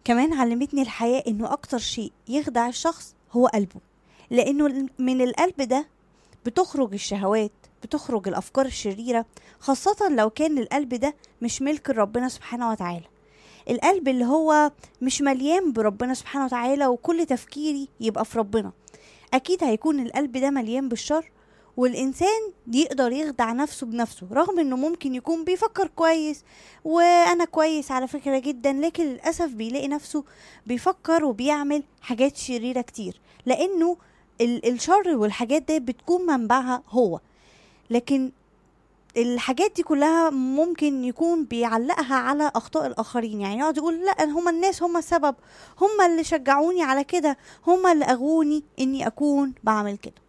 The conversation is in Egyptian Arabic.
كمان علمتني الحياة انه اكتر شيء يخدع الشخص هو قلبه لانه من القلب ده بتخرج الشهوات بتخرج الافكار الشريرة خاصة لو كان القلب ده مش ملك ربنا سبحانه وتعالى القلب اللي هو مش مليان بربنا سبحانه وتعالى وكل تفكيري يبقى في ربنا اكيد هيكون القلب ده مليان بالشر والإنسان يقدر يخدع نفسه بنفسه رغم إنه ممكن يكون بيفكر كويس وأنا كويس على فكرة جدا لكن للأسف بيلاقي نفسه بيفكر وبيعمل حاجات شريرة كتير لأنه ال- الشر والحاجات دي بتكون منبعها هو لكن الحاجات دي كلها ممكن يكون بيعلقها على اخطاء الاخرين يعني يقعد يقول لا هما الناس هما السبب هما اللي شجعوني على كده هما اللي اغوني اني اكون بعمل كده